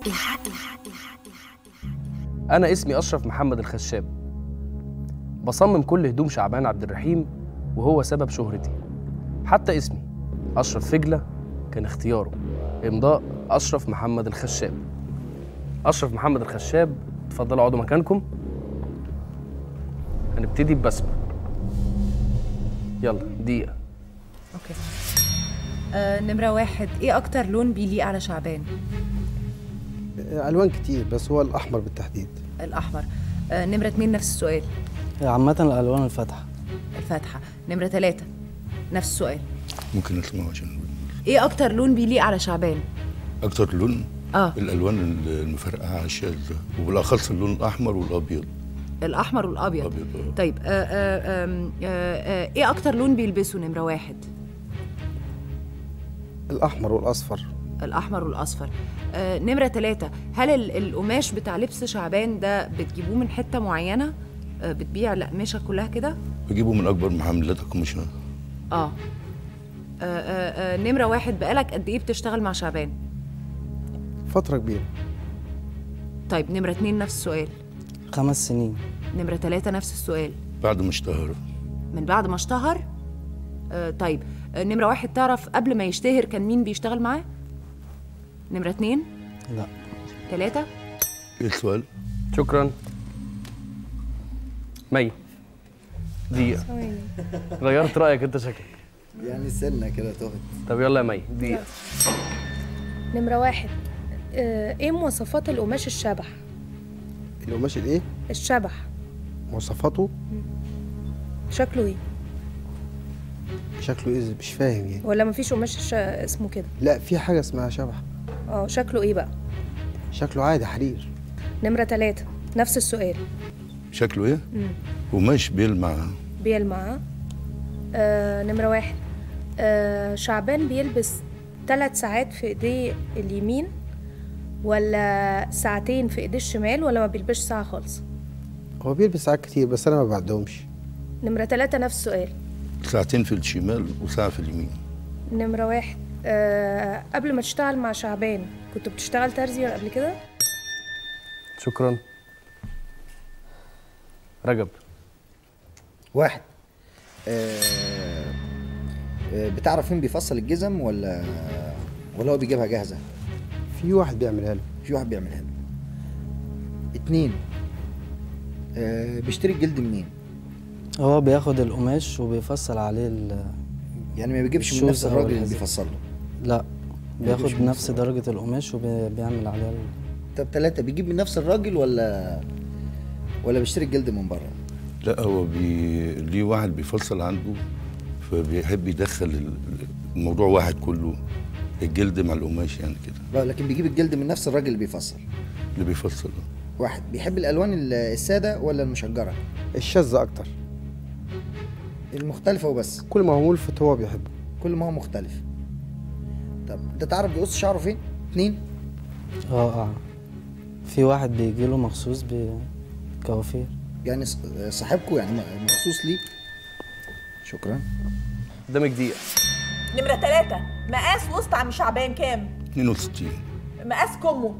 أنا اسمي أشرف محمد الخشاب بصمم كل هدوم شعبان عبد الرحيم وهو سبب شهرتي حتى اسمي أشرف فجلة كان اختياره إمضاء أشرف محمد الخشاب أشرف محمد الخشاب اتفضلوا اقعدوا مكانكم هنبتدي ببسمة يلا دقيقة اوكي آه نمرة واحد ايه أكتر لون بيليق على شعبان؟ الوان كتير بس هو الاحمر بالتحديد الأحمر آه نمرة اتنين نفس السؤال عامة الألوان الفاتحة الفاتحة نمرة تلاتة نفس السؤال ممكن نسمعه عشان ايه أكتر لون بيليق على شعبان؟ اكتر لون اه الالوان المفرقعه الشاذه وبالاخص اللون الاحمر والابيض الأحمر والأبيض الابيض آه. طيب آه آه آم، آه آه ايه أكتر لون بيلبسه نمرة واحد؟ الاحمر والاصفر الأحمر والأصفر آه نمرة تلاتة هل ال- القماش بتاع لبس شعبان ده بتجيبوه من حتة معينة؟ آه بتبيع الأقمشة كلها كده؟ بجيبه من اكبر محلات القماشة آه. آه, آه, آه نمرة واحد بقالك قد إيه بتشتغل مع شعبان؟ فتره كبيره طيب نمرة اتنين نفس السؤال خمس سنين نمرة تلاتة نفس السؤال بعد ما اشتهر من بعد ما اشتهر آه طيب آه نمرة واحد تعرف قبل ما يشتهر كان مين بيشتغل معاه؟ نمرة اتنين لا تلاتة ايه السؤال؟ شكرا مي دقيقة غيرت رأيك أنت شكلك يعني سنة كده تهت طب يلا يا مي دقيقة نمرة واحد آه، ايه مواصفات القماش الشبح؟ القماش الايه الشبح مواصفاته شكله ايه؟ شكله ايه مش فاهم يعني ولا مفيش قماش ش... اسمه كده؟ لا في حاجه اسمها شبح اه شكله ايه بقى؟ شكله عادي حرير نمرة تلاتة نفس السؤال شكله ايه؟ قماش بيلمع بيلمع آه نمرة واحد آه شعبان بيلبس ثلاث ساعات في ايديه اليمين ولا ساعتين في ايديه الشمال ولا ما بيلبسش ساعة خالص؟ هو بيلبس ساعات كتير بس انا ما بعدهمش نمرة تلاتة نفس السؤال ساعتين في الشمال وساعة في اليمين نمرة واحد آه قبل ما تشتغل مع شعبان كنت بتشتغل ترزي قبل كده؟ شكرا رجب واحد آه آه بتعرف مين بيفصل الجزم ولا ولا هو بيجيبها جاهزة؟ في واحد بيعملها له في واحد بيعملها له اتنين آه بيشتري الجلد منين؟ هو بياخد القماش وبيفصل عليه ال... يعني ما بيجيبش من الشوز نفس أو الراجل اللي الحزام. بيفصل له لا بيجيبش بياخد من نفس نفس درجة القماش وبيعمل عليها ال... طب تلاتة بيجيب من نفس الراجل ولا ولا بيشتري الجلد من بره؟ لا هو بي... ليه واحد بيفصل عنده فبيحب يدخل ال- الموضوع واحد كله الجلد مع القماش يعني كده لا لكن بيجيب الجلد من نفس الراجل اللي بيفصل اللي بيفصل واحد بيحب الالوان ال- الساده ولا المشجره الشاذة اكتر المختلفه وبس كل ما هو ملفت هو بيحبه كل ما هو مختلف طب انت تعرف بيقص شعره فين اتنين اه اه في واحد بيجيله مخصوص بكوافير يعني ص- صاحبكم يعني م- مخصوص ليه شكرا قدامك دقيقة نمرة ثلاثة مقاس وسط عم شعبان كام؟ 62 مقاس كمه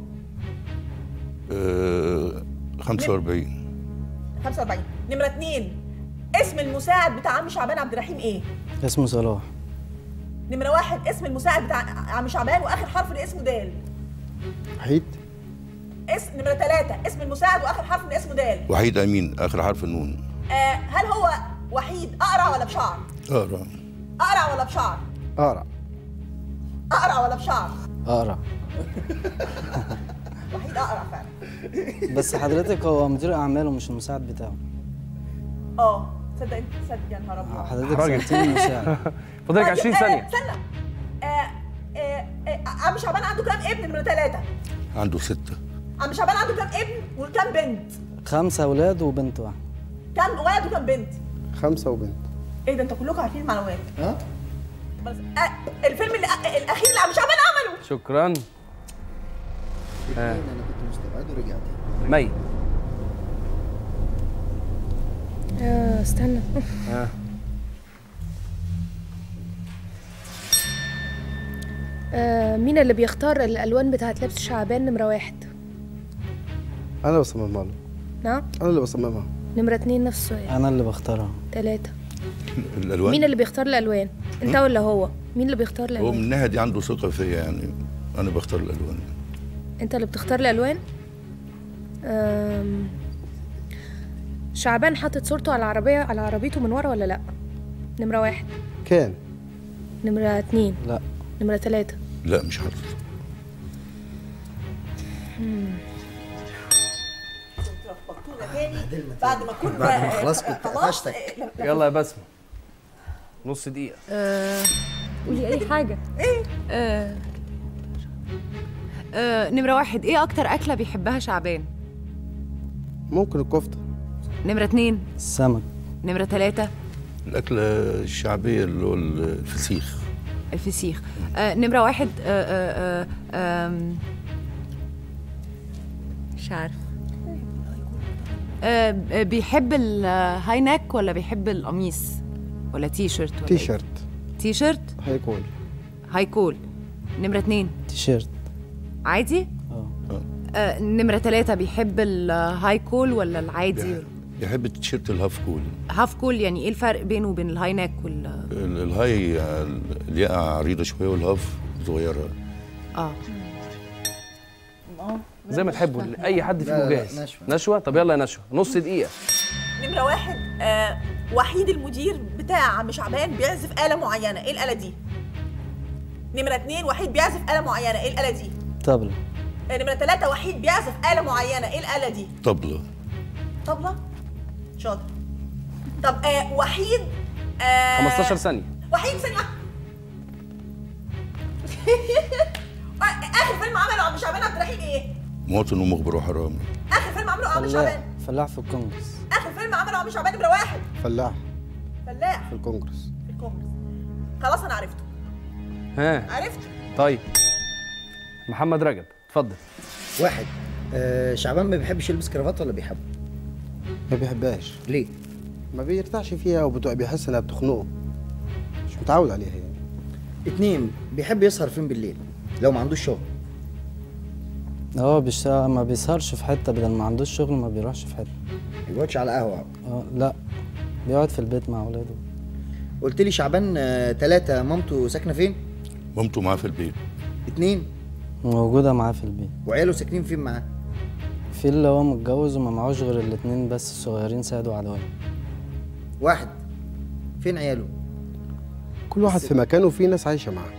آه 45 45 نمرة اتنين اسم المساعد بتاع عم شعبان عبد الرحيم ايه؟ اسمه صلاح نمرة واحد اسم المساعد بتاع عم شعبان واخر حرف من اسمه دال وحيد اسم نمرة ثلاثة اسم المساعد واخر حرف من اسمه دال وحيد امين اخر حرف النون آه هل هو وحيد اقرع ولا بشعر؟ اقرا اقرع ولا بشعر؟ اقرع اقرع ولا بشعر؟ اقرع وحيد اقرع فعلا بس حضرتك هو مدير اعماله مش المساعد بتاعه اه تصدق انت تصدق يا نهار ابيض حضرتك راجل. سالتني المساعد فاضلك طيب، 20 آه، ثانية استنى آه آه آه عم شعبان عنده كام ابن نمرة ثلاثة؟ عنده ستة عم شعبان عنده كام ابن وكام بنت؟ خمسة أولاد وبنت واحدة كام ولد وكام بنت؟ خمسة وبنت ايه ده انتوا كلكم عارفين المعلومات ها بس آه الفيلم اللي آه الاخير اللي عم شعبان عمله شكرا انا كنت مستبعد ورجعت مي آه استنى ها آه مين اللي بيختار الالوان بتاعت لبس شعبان نمره واحد انا بصممها له نعم انا اللي بصممها نمره اتنين نفس السؤال انا اللي بختارها تلاتة الالوان مين اللي بيختار الالوان انت ولا هو مين اللي بيختار هو الالوان من الناحيه دي عنده ثقه فيا يعني انا بختار الالوان انت اللي بتختار الالوان أم... شعبان حاطط صورته على العربيه على عربيته من ورا ولا لا نمره واحد كان نمره اتنين لا نمره تلاتة لا مش حاطط لخبطونا تاني بعد ما كنا بعد ما خلاص كنت خلاص قفشتك. آه، يلا يا بسمه نص دقيقه آه، قولي اي حاجه ايه آه. آه، نمره واحد ايه اكتر اكله بيحبها شعبان ممكن الكفته نمره اتنين السمك نمره تلاتة الاكله الشعبيه اللي هو الفسيخ الفسيخ آه، نمره واحد آه، آه، آه، آم، مش عارف آه، آه، بيحب الهاي ناك ولا بيحب القميص ولا تي شيرت ولا تي إيه؟ شيرت تي شيرت هيكون هاي كول نمره اتنين تيشيرت عادي اه آه، نمرة ثلاثة بيحب الهاي كول ولا العادي؟ يحب التيشيرت الهاف كول هاف كول يعني ايه الفرق بينه وبين الهاي ناك وال ال- الهاي الياقة عريضه شويه والهاف صغيره اه زي ما تحبوا اي حد فيكم لا، لا، جاهز نشوة. نشوه طب يلا يا نشوه نص دقيقه نمرة واحد آه وحيد المدير بتاع عم شعبان بيعزف آلة معينة، إيه الآلة دي؟ نمرة اتنين وحيد بيعزف آلة معينة، إيه الآلة دي؟ طبلة آه نمرة تلاتة وحيد بيعزف آلة معينة، إيه الآلة دي؟ طبله طبلة؟ شاطر. طب آه وحيد آه 15 ثانيه وحيد ثانية واحدة. آخر فيلم عمله عم شعبان عبد الرحيم إيه؟ مواطن ومخبر وحرامي آخر فيلم عمله عم فلاح شعبان فلاح في الكونجرس آخر فيلم عمله عم شعبان نمرة واحد فلاح فلاح في الكونجرس في الكونجرس خلاص أنا عرفته ها عرفت طيب محمد رجب اتفضل واحد آه شعبان ما بيحبش يلبس كرافات ولا بيحبه ما بيحبهاش ليه ما بيرتاحش فيها وبيحس انها بتخنقه مش متعود عليها يعني اتنين بيحب يسهر فين بالليل لو ما عندوش شغل هو بيشتغل ما بيسهرش في حتة بدل ما عندوش شغل ما بيروحش في حتة ما بيقعدش على قهوه اه لا بيقعد في البيت مع اولاده قلت لي شعبان آه تلاتة مامته ساكنه فين مامته معاه في البيت اتنين موجودة معاه في البيت وعياله ساكنين فين معاه في اللي هو متجوز وما معهوش غير الاتنين بس الصغيرين ساعدوا على الوالد واحد فين عياله كل واحد في مكانه وفي ناس عايشه معاه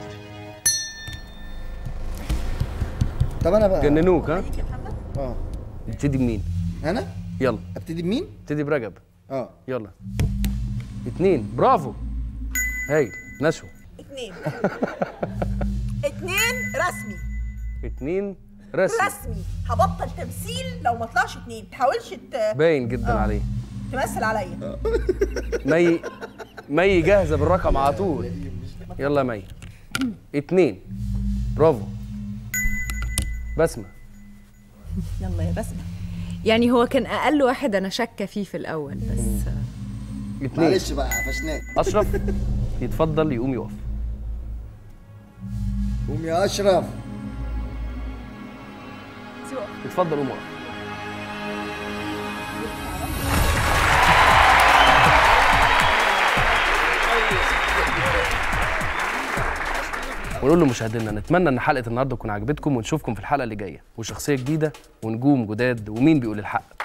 طب انا بقى جننوك ها اه نبتدي بمين انا يلا ابتدي بمين ابتدي برجب اه يلا اتنين برافو هايل نشوه اتنين اتنين رسمي اتنين رسمي رسمي هبطل تمثيل لو ما طلعش اتنين تحاولش ت- باين جدا آه. عليه تمثل عليا مي مي جاهزه بالرقم على طول يلا يا مي اتنين برافو بسمه يلا يا بسمة يعني هو كان اقل واحد انا شاكه فيه في الاول بس آه، اتنين معلش بقى قفشناك اشرف يتفضل يقوم يقف قوم يا اشرف اتفضل قوم وقف ونقول لمشاهدينا نتمنى ان حلقه النهارده تكون عجبتكم ونشوفكم في الحلقه اللي جايه وشخصيه جديده ونجوم جداد ومين بيقول الحق